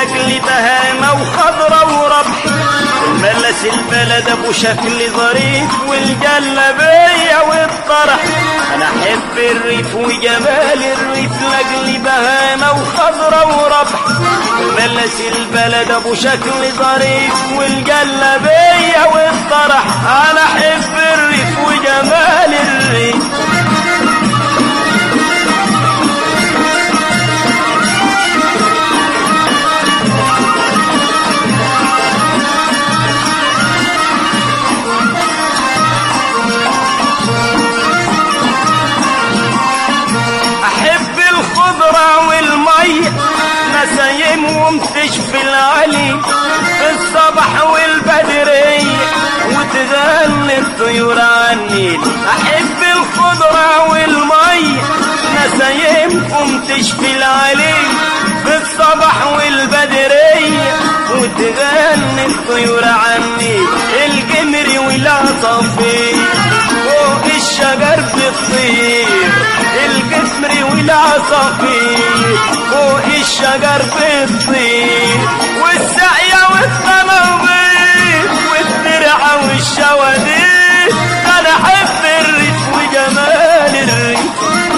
لاجل بهامة وخضرة وربح ملس البلد ابو شكل ظريف والجلبية والطرح انا احب الريف وجمال الريف لاجل بهامة وخضرة وربح ملس البلد ابو شكل ظريف والجلبية والطرح انا احب الريف وجمال الريف احب الخضرة والمية نسايمهم تشفي العلي في الصبح والبدرية وتغني الطيور عني احب الخضرة والمية نسايمكم تشفي العلي في الصبح والبدرية وتغني الطيور عني الجمر والعصافير فوق الشجر بتطير الجسمر والعصافير فوق الشجر بتطير والسقيا والطنابير والدرعة والشوادير انا احب الريف وجمال الريف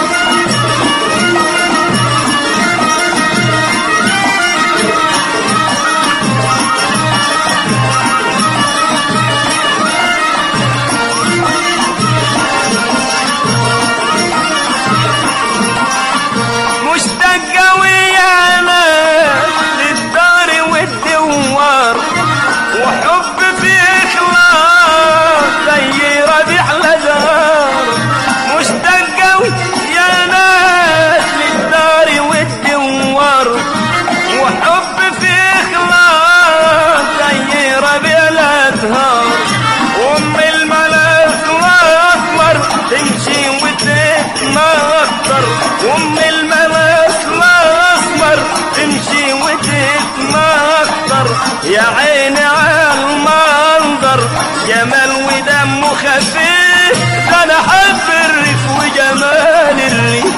مشتاق قوي انا للدار والدوار وحب في اخلاص زي ربيع الازهار مشتاق قوي يا ناس للدار والدوار وحب في اخلاص زي ربيع الازهار ام الملاك الاحمر تمشي وتتنطر ام الملاك الاسمر تمشي وتتنطر يا عيني على المنظر جمال ودمه خفيف انا حب الريف وجمال الريف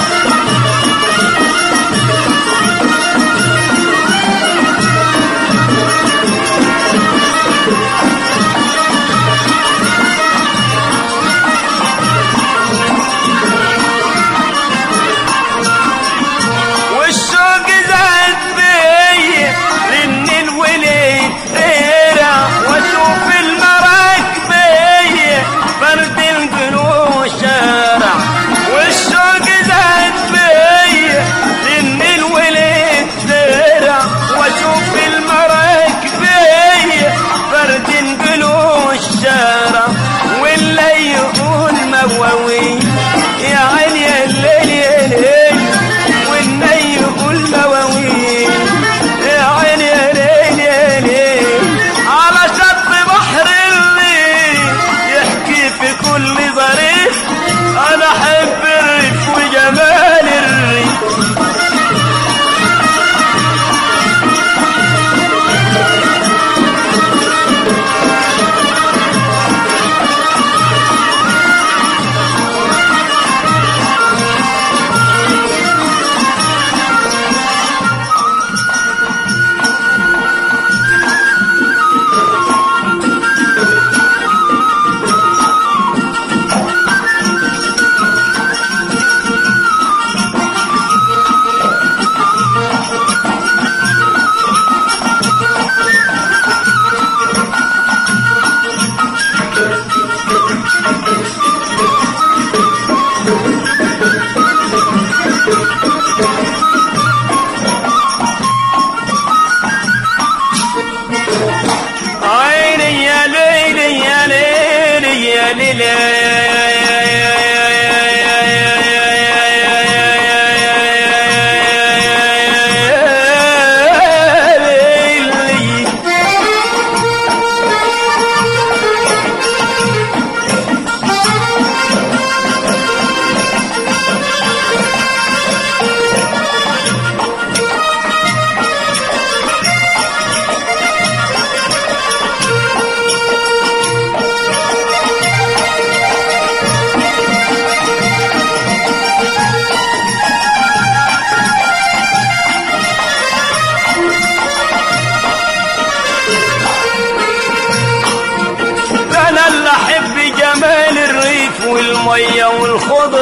والشوق زاد بي للنيل وليل ترى واشوف المراكبية فرد القلوب شارع والشوق زاد بي للنيل وليل ترى واشوف المراكبية فرد القلوب الشارع واللي يقول مواويل يا عيني يا الليل يا ليل والني يقول مواويل يا عيني يا ليل يا ليل على شط بحر الليل يحكي في كل ظريف انا احب الريف وجمال الريف عيني يا ليل يا ليل يا ليل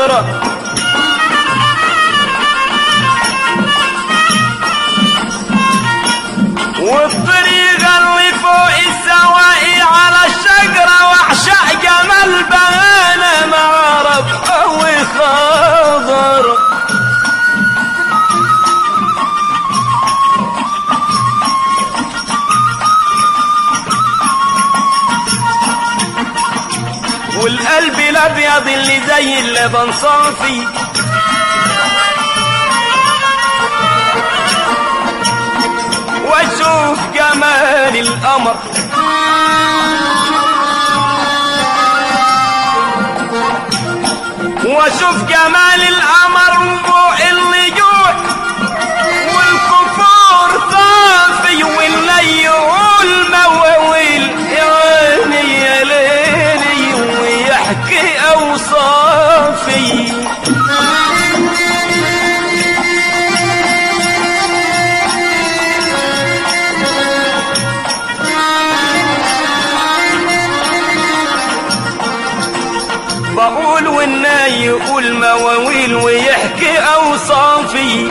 خضرة والطريق اللي فوق السواقي على الشجرة واحشاء جمال بهانة معرف قوي خضر والقلب الابيض اللي زي اللبن صافي واشوف جمال القمر واشوف جمال القمر فوق النجوم والكفور طافي واللي يقول مواويل يا عيني يا ليلي ويحكي اوصافي بقول والناي يقول مواويل ويحكي اوصافي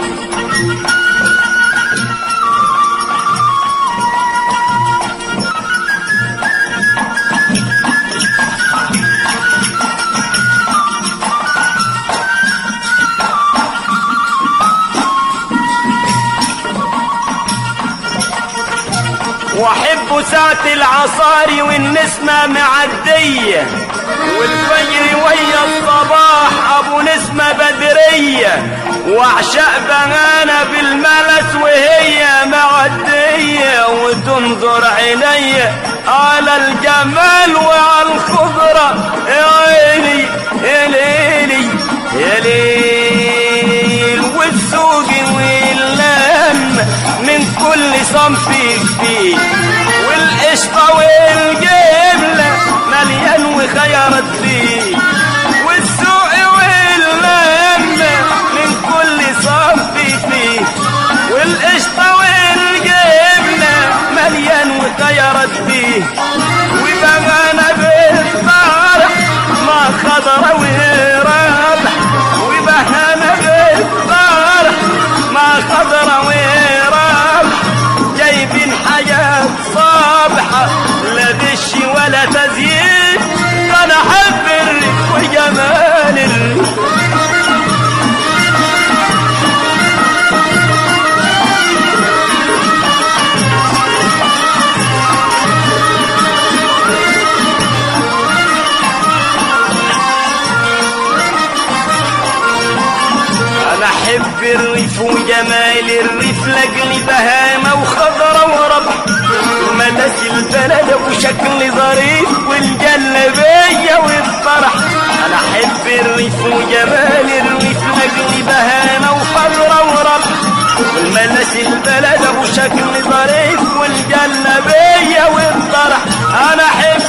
واحب ساعة العصاري والنسمة معدية والفجر ويا الصباح ابو نسمة بدرية واعشق بغانا بالملس وهي معدية وتنظر عيني على الجمال وعلى الخضرة يا عيني يا ليلي يا ليل والسوق واللم من كل صنف فيه والقشطة والجبلة مليان وخيرت فيه والسوق واللم من كل صنف فيه والقشطة والجبنة مليان وخيرت فيه وبغانا بالطرح ما خضرة ورابح وبهانا بالطرح ما خضرة ورابح جايبين حاجات صابحة لا دش ولا تزيين انا احب الريف وجمال الريف انا احب الريف وجمال الريف لاجل بهامه وخضره وربح مدس البلد وشكل ظريف والجلبيه والفرح انا احب الريف وجمال الريف لاجل بهامه وخضره وربح والمدس البلد وشكل ظريف والجلبيه والفرح انا احب